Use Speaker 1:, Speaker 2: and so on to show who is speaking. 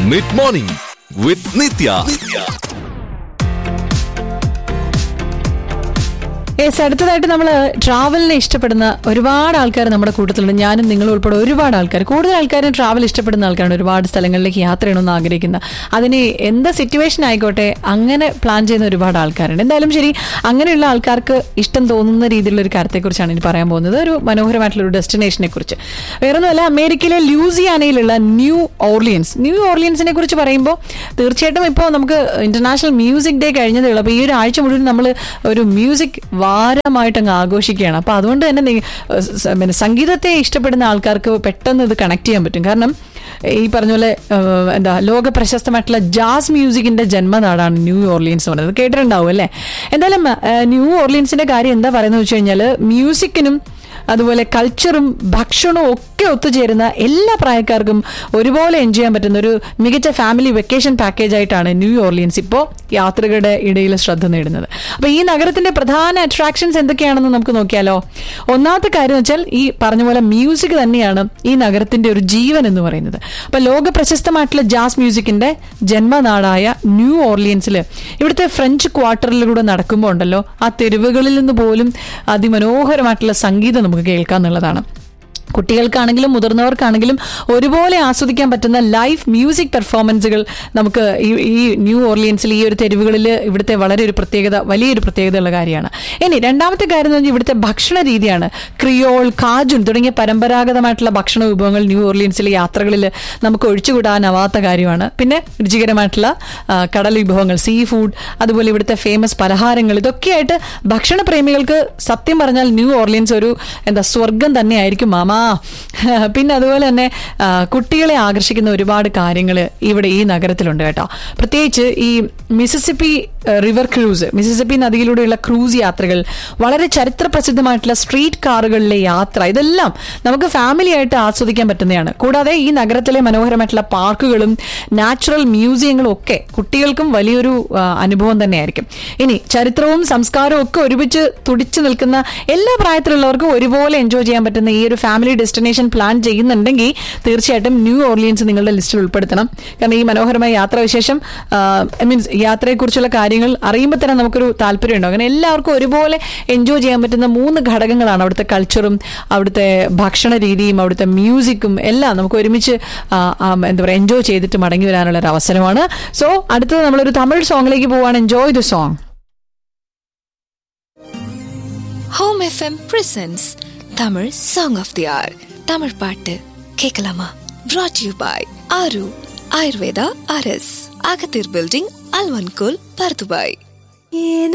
Speaker 1: mid morning with Nithya
Speaker 2: yes അടുത്തതായിട്ട് നമ്മൾ ട്രാവലിനെ ഇഷ്ടപ്പെടുന്ന ഒരുപാട് ആൾക്കാർ നമ്മുടെ കൂട്ടത്തിലുണ്ട് ഞാനും നിങ്ങളും ഉൾപ്പെടെ ഒരുപാട് ആൾക്കാർ കൂടുതൽ ആൾക്കാരും ട്രാവൽ ഇഷ്ടപ്പെടുന്ന ആൾക്കാരാണ് ഒരുപാട് സ്ഥലങ്ങളിലേക്ക് യാത്ര ചെയ്യണമെന്ന് ആഗ്രഹിക്കുന്ന അതിന് എന്ത് സിറ്റുവേഷൻ ആയിക്കോട്ടെ അങ്ങനെ പ്ലാൻ ചെയ്യുന്ന ഒരുപാട് ആൾക്കാരുണ്ട് എന്തായാലും ശരി അങ്ങനെയുള്ള ആൾക്കാർക്ക് ഇഷ്ടം തോന്നുന്ന രീതിയിലുള്ള ഒരു കാര്യത്തെക്കുറിച്ചാണ് ഇനി പറയാൻ പോകുന്നത് ഒരു മനോഹരമായിട്ടുള്ള ഒരു ഡെസ്റ്റിനേഷനെ കുറിച്ച് വേറൊന്നുമല്ല അമേരിക്കയിലെ ലൂസിയാനയിലുള്ള ന്യൂ ഓർലിയൻസ് ന്യൂ ഓർലിയൻസിനെ കുറിച്ച് പറയുമ്പോൾ തീർച്ചയായിട്ടും ഇപ്പോൾ നമുക്ക് ഇന്റർനാഷണൽ മ്യൂസിക് ഡേ കഴിഞ്ഞതേ ഉള്ളൂ അപ്പോൾ ഈ ഒരു ആഴ്ച മുഴുവൻ നമ്മൾ ഒരു മ്യൂസിക് വാരമായിട്ട് അങ്ങ് ആഘോഷിക്കുകയാണ് അപ്പോൾ അതുകൊണ്ട് തന്നെ നി- സ- പിന്നെ സംഗീതത്തെ ഇഷ്ടപ്പെടുന്ന ആൾക്കാർക്ക് പെട്ടെന്ന് ഇത് കണക്ട് ചെയ്യാൻ പറ്റും കാരണം ഈ പറഞ്ഞ പോലെ ഏഹ്, എന്താ ലോക പ്രശസ്തമായിട്ടുള്ള ജാസ് മ്യൂസിക്കിന്റെ ജന്മനാടാണ് ന്യൂ ഓർലിയൻസ് എന്ന് പറയുന്നത് കേട്ടിട്ടുണ്ടാവും അല്ലേ എന്തായാലും ഏഹ്, ന്യൂ ഓർലിയൻസിന്റെ കാര്യം എന്താ പറയുന്നത് വെച്ച് കഴിഞ്ഞാൽ മ്യൂസിക്കിനും അതുപോലെ കൾച്ചറും ഭക്ഷണവും ഒക്കെ ഒത്തുചേരുന്ന എല്ലാ പ്രായക്കാർക്കും ഒരുപോലെ എൻജോയ് ചെയ്യാൻ പറ്റുന്ന ഒരു മികച്ച ഫാമിലി വെക്കേഷൻ പാക്കേജ് ആയിട്ടാണ് ന്യൂ ഓർലിയൻസ് ഇപ്പോൾ യാത്രികരുടെ ഇടയിൽ ശ്രദ്ധ നേടുന്നത് അപ്പോൾ ഈ നഗരത്തിന്റെ പ്രധാന അട്രാക്ഷൻസ് എന്തൊക്കെയാണെന്ന് നമുക്ക് നോക്കിയാലോ ഒന്നാമത്തെ കാര്യം എന്ന് വെച്ചാൽ ഈ പറഞ്ഞ പോലെ മ്യൂസിക് തന്നെയാണ് ഈ നഗരത്തിന്റെ ഒരു ജീവൻ എന്ന് പറയുന്നത് അപ്പൊ ലോക പ്രശസ്തമായിട്ടുള്ള ജാസ് മ്യൂസിക്കിന്റെ ജന്മനാടായ ന്യൂ ഓർലിയൻസിൽ ഇവിടുത്തെ ഫ്രഞ്ച് ക്വാർട്ടറിലൂടെ നടക്കുമ്പോൾ ഉണ്ടല്ലോ ആ തെരുവുകളിൽ നിന്ന് പോലും അതിമനോഹരമായിട്ടുള്ള സംഗീതം നമുക്ക് കേൾക്കാം എന്നുള്ളതാണ് കുട്ടികൾക്കാണെങ്കിലും മുതിർന്നവർക്കാണെങ്കിലും ഒരുപോലെ ആസ്വദിക്കാൻ പറ്റുന്ന ലൈവ് മ്യൂസിക് പെർഫോമൻസുകൾ നമുക്ക് ഈ ഈ ന്യൂ ഓർലിയൻസിൽ ഈ ഒരു തെരുവുകളിൽ ഇവിടുത്തെ വളരെ ഒരു പ്രത്യേകത വലിയൊരു പ്രത്യേകതയുള്ള കാര്യമാണ് ഇനി രണ്ടാമത്തെ കാര്യം എന്ന് പറഞ്ഞാൽ ഇവിടുത്തെ ഭക്ഷണ രീതിയാണ് ക്രിയോൾ കാജുൻ തുടങ്ങിയ പരമ്പരാഗതമായിട്ടുള്ള ഭക്ഷണ വിഭവങ്ങൾ ന്യൂ ഓർലിയൻസിലെ യാത്രകളിൽ നമുക്ക് ഒഴിച്ചുകൂടാനാവാത്ത കാര്യമാണ് പിന്നെ രുചികരമായിട്ടുള്ള ആ, കടൽ വിഭവങ്ങൾ സീ ഫുഡ് അതുപോലെ ഇവിടുത്തെ ഫേമസ് പലഹാരങ്ങൾ ഇതൊക്കെയായിട്ട് ഭക്ഷണ പ്രേമികൾക്ക് സത്യം പറഞ്ഞാൽ ന്യൂ ഓർലിയൻസ് ഒരു എന്താ സ്വർഗം തന്നെയായിരിക്കും മാമാ പിന്നെ അതുപോലെ തന്നെ ആ, കുട്ടികളെ ആകർഷിക്കുന്ന ഒരുപാട് കാര്യങ്ങൾ ഇവിടെ ഈ നഗരത്തിലുണ്ട് കേട്ടോ പ്രത്യേകിച്ച് ഈ മിസിസിപ്പി റിവർ ക്രൂസ് മിസിസിപ്പി നദിയിലൂടെയുള്ള ക്രൂസ് യാത്രകൾ വളരെ ചരിത്ര പ്രസിദ്ധമായിട്ടുള്ള സ്ട്രീറ്റ് കാറുകളിലെ യാത്ര ഇതെല്ലാം നമുക്ക് ഫാമിലി ആയിട്ട് ആസ്വദിക്കാൻ പറ്റുന്നതാണ് കൂടാതെ ഈ നഗരത്തിലെ മനോഹരമായിട്ടുള്ള പാർക്കുകളും നാച്ചുറൽ മ്യൂസിയങ്ങളും ഒക്കെ കുട്ടികൾക്കും വലിയൊരു ആ, അനുഭവം തന്നെയായിരിക്കും ഇനി ചരിത്രവും സംസ്കാരവും ഒക്കെ ഒരുമിച്ച് തുടിച്ചു നിൽക്കുന്ന എല്ലാ പ്രായത്തിലുള്ളവർക്കും ഒരുപോലെ എൻജോയ് ചെയ്യാൻ പറ്റുന്ന ഈ ഒരു ഫാമിലി ഡെസ്റ്റിനേഷൻ പ്ലാൻ ചെയ്യുന്നുണ്ടെങ്കിൽ തീർച്ചയായിട്ടും ന്യൂ ഓർലിയൻസ് നിങ്ങളുടെ ലിസ്റ്റിൽ ഉൾപ്പെടുത്തണം കാരണം ഈ മനോഹരമായ യാത്രാവിശേഷം ഐ മീൻസ് യാത്രയെക്കുറിച്ചുള്ള കാര്യങ്ങൾ അറിയുമ്പോൾ തന്നെ നമുക്കൊരു താല്പര്യമുണ്ടോ അങ്ങനെ എല്ലാവർക്കും ഒരുപോലെ എൻജോയ് ചെയ്യാൻ പറ്റുന്ന മൂന്ന് ഘടകങ്ങളാണ് അവിടുത്തെ കൾച്ചറും അവിടുത്തെ ഭക്ഷണ രീതിയും അവിടുത്തെ മ്യൂസിക്കും എല്ലാം നമുക്ക് ഒരുമിച്ച് ആ, ആ, എന്താ പറയുക എൻജോയ് ചെയ്തിട്ട് മടങ്ങി വരാനുള്ള ഒരു അവസരമാണ് സോ അടുത്തത് നമ്മളൊരു തമിഴ് സോങ്ങിലേക്ക് പോവാണ് enjoy the song
Speaker 3: Hum FM presents Tamil song of the hour Tamil பாட்டு கேட்கலாமா brought யூ பாய் ஆரு ஆயுர்வேதா அரஸ் அகத்தீர் பில்டிங் அல்வன்கோல் பர்துபாய்